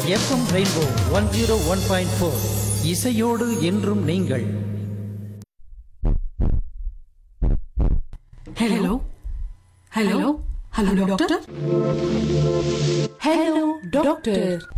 FM rainbow one zero one point four இசையோடு என்றும் நீங்கள் Hello? Hello? Hello, doctor? Hello, doctor.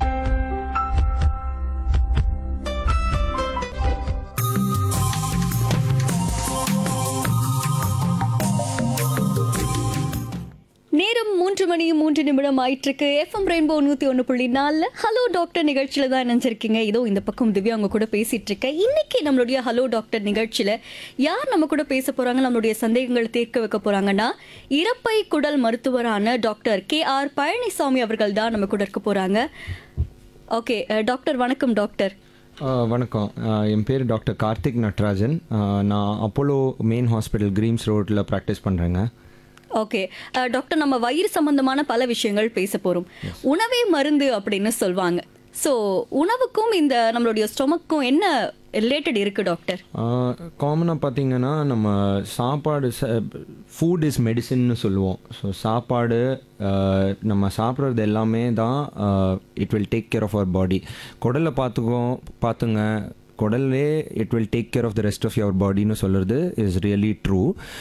நேரம் மூன்று மணி மூன்று நிமிடம் ஆயிட்டிருக்கு எஃப்எம் ரெயின்போ நூற்றி ஒன்று புள்ளி நாலில் ஹலோ டாக்டர் நிகழ்ச்சியில் தான் நினைச்சிருக்கீங்க இதோ இந்த பக்கம் திவ்யா அவங்க கூட பேசிட்டு இருக்கேன் இன்னைக்கு நம்மளுடைய ஹலோ டாக்டர் நிகழ்ச்சியில் யார் நம்ம கூட பேச போறாங்க நம்மளுடைய சந்தேகங்களை தீர்க்க வைக்க போறாங்கன்னா இறப்பை குடல் மருத்துவரான டாக்டர் கே ஆர் பழனிசாமி அவர்கள் தான் நம்ம கூட இருக்க போறாங்க ஓகே டாக்டர் வணக்கம் டாக்டர் ஆ, வணக்கம் ஆ, என் பேர் டாக்டர் கார்த்திக் நட்ராஜன் ஆ, நான் அப்போலோ மெயின் ஹாஸ்பிட்டல் கிரீம்ஸ் ரோட்டில் ப்ராக்டிஸ் பண்ணுறேங்க ஓகே அஹ், டாக்டர் நம்ம வயிறு சம்பந்தமான பல விஷயங்கள் பேச போறோம் உணவே மருந்து அப்படின்னு சொல்லுவாங்க ஸோ உணவுக்கும் இந்த நம்மளுடைய ஸ்டொமக்கும் என்ன ரிலேட்டட் இருக்கு டாக்டர் காமனாக பார்த்தீங்கன்னா நம்ம சாப்பாடு ஃபுட் இஸ் மெடிசின்னு சொல்லுவோம் ஸோ சாப்பாடு ஆ, நம்ம சாப்பிட்றது எல்லாமே தான் it will take care of our body குடலை பார்த்துக்கோ பார்த்துங்க குடல்லே it will take care of the rest of your பாடின்னு சொல்கிறது is really true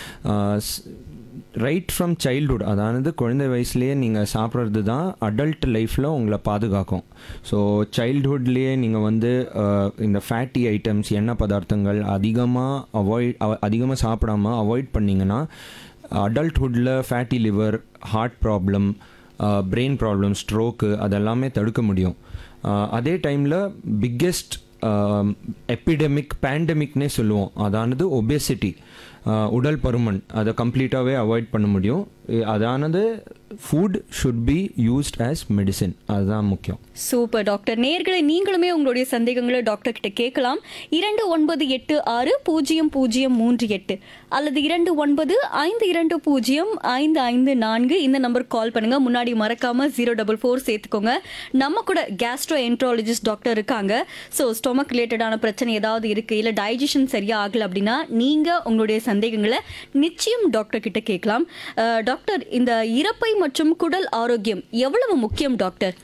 right from childhood அதாவது குழந்தை வயசுலேயே நீங்கள் சாப்பிட்றது தான் அடல்ட் லைஃப்பில் உங்களை பாதுகாக்கும் ஸோ சைல்ட்ஹுட்லேயே நீங்கள் வந்து அஹ், இந்த ஃபேட்டி ஐட்டம்ஸ் எண்ணெய் பதார்த்தங்கள் அதிகமாக அவாய்ட் அதிகமாக சாப்பிடாம அவாய்ட் பண்ணிங்கன்னா அடல்ட்ஹுட்டில் fatty liver heart problem brain problem stroke அதெல்லாமே தடுக்க முடியும் அஹ், அதே டைமில் பிக்கெஸ்ட் எபிடமிக் பேண்டமிக்னே சொல்லுவோம் அதானது ஒபேசிட்டி உடல் பருமன் அதை கம்ப்ளீட்டாகவே அவாய்ட் பண்ண முடியும் இ- அதானது food should be used as medicine அதுதான் முக்கியம் சூப்பர் டாக்டர் நேர்களை நீங்களுமே உங்களுடைய சந்தேகங்களை டாக்டர் கிட்ட கேட்கலாம் இரண்டு ஒன்பது எட்டு ஆறு பூஜ்ஜியம் பூஜ்ஜியம் மூன்று எட்டு அல்லது இரண்டு ஒன்பது ஐந்து இரண்டு பூஜ்ஜியம் ஐந்து ஐந்து நான்கு இந்த நம்பர் கால் பண்ணுங்க முன்னாடி மறக்காம ஜீரோ டபுள் ஃபோர் சேர்த்துக்கோங்க நம்ம கூட கேஸ்ட்ரோ என்ட்ராலஜிஸ்ட் டாக்டர் இருக்காங்க ஸோ ஸ்டொமக் ரிலேட்டடான பிரச்சனை ஏதாவது இருக்கு இல்லை டைஜஷன் சரியா ஆகல அப்படின்னா நீங்க உங்களுடைய சந்தேகங்களை நிச்சயம் டாக்டர் கிட்ட கேட்கலாம் அஹ், டாக்டர் இந்த இறப்பை மற்றும் குடல் ஆரோக்கியம் எவ்வளவு முக்கியம் டாக்டர்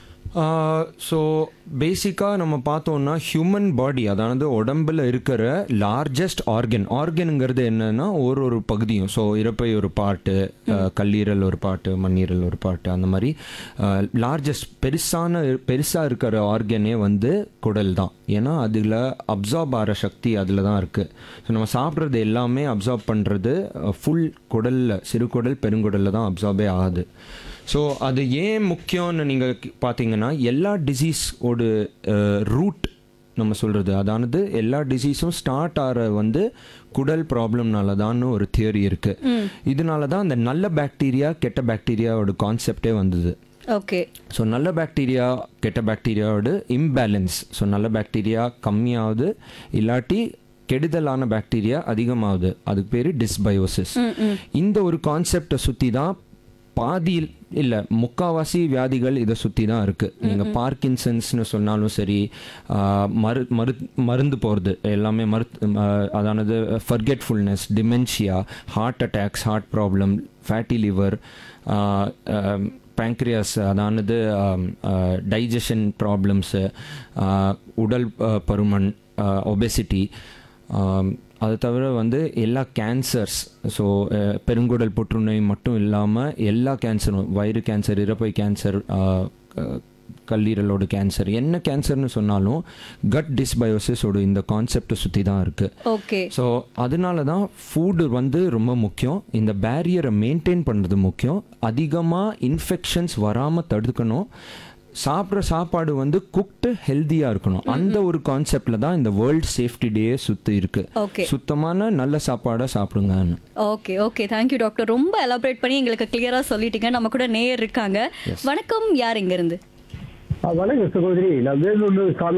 ஸோ பேசிக்காக நம்ம பார்த்தோம்னா ஹியூமன் பாடி அதாவது உடம்புல இருக்கிற லார்ஜஸ்ட் ஆர்கன் ஆர்கனுங்கிறது என்னன்னா ஒரு ஒரு பகுதியும் ஸோ இறப்பை ஒரு பாட்டு கல்லீரல் ஒரு பாட்டு மண்ணீரல் ஒரு பாட்டு அந்த மாதிரி லார்ஜஸ்ட் பெருசான பெருசாக இருக்கிற ஆர்கனே வந்து குடல் தான் ஏன்னா அதில் அப்சார்ப் ஆகிற சக்தி அதில் தான் இருக்குது ஸோ நம்ம சாப்பிட்றது எல்லாமே அப்சார்ப் பண்ணுறது ஃபுல் குடலில் சிறுகுடல் பெருங்குடலில் தான் அப்சார்பே ஆகுது ஸோ அது ஏன் முக்கியம்னு நீங்கள் பார்த்தீங்கன்னா எல்லா டிசீஸோட ரூட் நம்ம சொல்கிறது அதானது எல்லா டிசீஸும் ஸ்டார்ட் ஆகிற வந்து குடல் ப்ராப்ளம்னால தான் ஒரு தியரி இருக்குது இதனால தான் அந்த நல்ல பாக்டீரியா கெட்ட பாக்டீரியாவோட கான்செப்டே வந்தது ஓகே ஸோ நல்ல பாக்டீரியா கெட்ட பாக்டீரியாவோட இம்பேலன்ஸ் ஸோ நல்ல பாக்டீரியா கம்மியாகுது இல்லாட்டி கெடுதலான பாக்டீரியா அதிகமாகுது அதுக்கு பேர் டிஸ்பயோசிஸ் இந்த ஒரு கான்செப்டை சுற்றி தான் பாதி இல்லை முக்காவாசி வியாதிகள் இதை சுற்றி தான் இருக்குது நீங்கள் பார்க்கின்சன்ஸ்னு சொன்னாலும் சரி ஆஹ், மரு மரு மருந்து போகிறது எல்லாமே மரு ஆஹ், அதானது forgetfulness dementia heart attacks heart problem fatty liver pancreas அதானது டைஜஷன் ப்ராப்ளம்ஸு உடல் அஹ், பருமன் ஒபெசிட்டி அது தவிர வந்து எல்லா கேன்சர்ஸ் ஸோ பெருங்குடல் புற்றுநோய் மட்டும் இல்லாமல் எல்லா கேன்சரும் வயிறு கேன்சர் இறப்பை கேன்சர் கல்லீரலோட கேன்சர் என்ன கேன்சர்னு சொன்னாலும் கட் டிஸ்பயோசிஸோட இந்த கான்செப்டை சுற்றி தான் இருக்குது ஓகே ஸோ அதனால தான் ஃபுட்டு வந்து ரொம்ப முக்கியம் இந்த பேரியரை மெயின்டைன் பண்ணுறது முக்கியம் அதிகமாக இன்ஃபெக்ஷன்ஸ் வராமல் தடுக்கணும் சாப்பிட்ற சாப்பாடு வந்து குக்டு ஹெல்த்தியாக இருக்கணும் அந்த ஒரு கான்செப்டில் தான் இந்த வேர்ல்ட் சேஃப்டி டேயே சுற்றி இருக்கு Okay. சுத்தமான நல்ல சாப்பாடை சாப்பிடுங்கன்னு ஓகே ஓகே தேங்க்யூ டாக்டர் ரொம்ப எலாபரேட் பண்ணி எங்களுக்கு கிளியரா சொல்லிட்டீங்க நம்ம கூட நேயர் இருக்காங்க வணக்கம் யார் இங்க இருந்து ஆ, வணக்கம் சகோதரி நான் வேலூர் சாமி